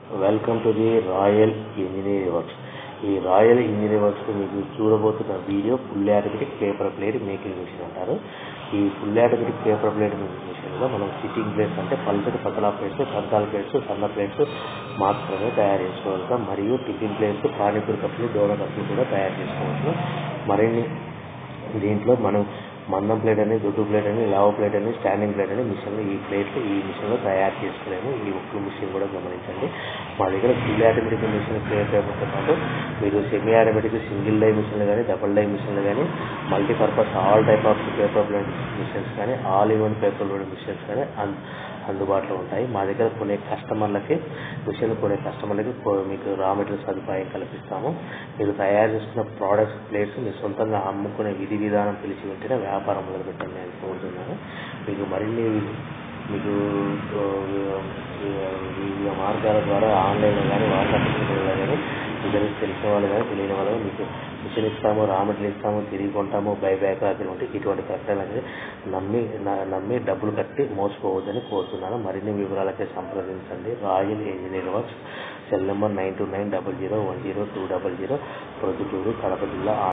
welcome to the royal engineering works ఈ royal engineering works మీకు చూడబోతున్న video full automatic paper plate making machine అంటారు ఈ full automatic paper plate మిషన్లో మనం సిట్టింగ్ ప్లేట్స్ అంటే పల్సటి పతలా ప్లేట్స్ సంతాల ప్లేట్స్ సన్న ప్లేట్స్ మాత్రమే తయారు చేసుకోగలుగుతాం మరియు టిఫిన్ ప్లేట్స్ పానీపూరి కప్పులు డోన కప్పులు కూడా తయారు చేసుకోవచ్చు మరిన్ని దీంట్లో మనం మందం ప్లేట్ అని దొడ్డు ప్లేట్ అని లావ ప్లేట్ అని స్టాండింగ్ ప్లేట్ అని మిషన్లో ఈ ప్లేట్లు ఈ మిషన్లో తయారు చేసుకోలేము ఈ ఒక్క మిషన్ కూడా గమనించండి మా దగ్గర ఫుల్ ఆటోమేటిక్ మిషన్ ప్లేట్ పేపర్తో పాటు మీరు సెమీ ఆటోమేటిక్ సింగిల్ డై మిషన్లు కానీ డబుల్ డై మిషన్లు కానీ multipurpose all type of paper plate machines కానీ all in one paper plate machines కానీ అన్- అందుబాటులో ఉంటాయి మా దగ్గర కొనే కస్టమర్లకి మిషన్ కొనే కస్టమర్లకి కొ- మీకు రా మెటీరియల్ సదుపాయం కల్పిస్తాము మీరు తయారు చేసుకున్న ప్రోడక్ట్స్ ప్లేట్స్ మీరు సొంతంగా అమ్ముకునే విధి విధానం తెలిసి వెంటనే వ్యాపారం మొదలుపెట్టండి నేను కోరుతున్నాను మీకు మరిన్ని మీకు ఆ, వివిధ మార్గాల ద్వారా ఆన్లైన్లో కానీ వాట్సాప్ కానీ ఇద్దరు తెలిసిన వాళ్ళు కానీ తెలియని వాళ్ళు కానీ మీకు మిషన్ ఇస్తాము రా మెటీరియల్ ఇస్తాము తిరిగి కొంటాము బై బ్యాక్ అటువంటి ఇటువంటి ప్రకటనలు అనేది నమ్మి న- నమ్మి డబ్బులు కట్టి మోసపోవద్దని కోరుతున్నాను మరిన్ని వివరాలకే సంప్రదించండి royal engineer works cell number nine two nine double zero one zero two double zero Proddatur Kadapa జిల్లా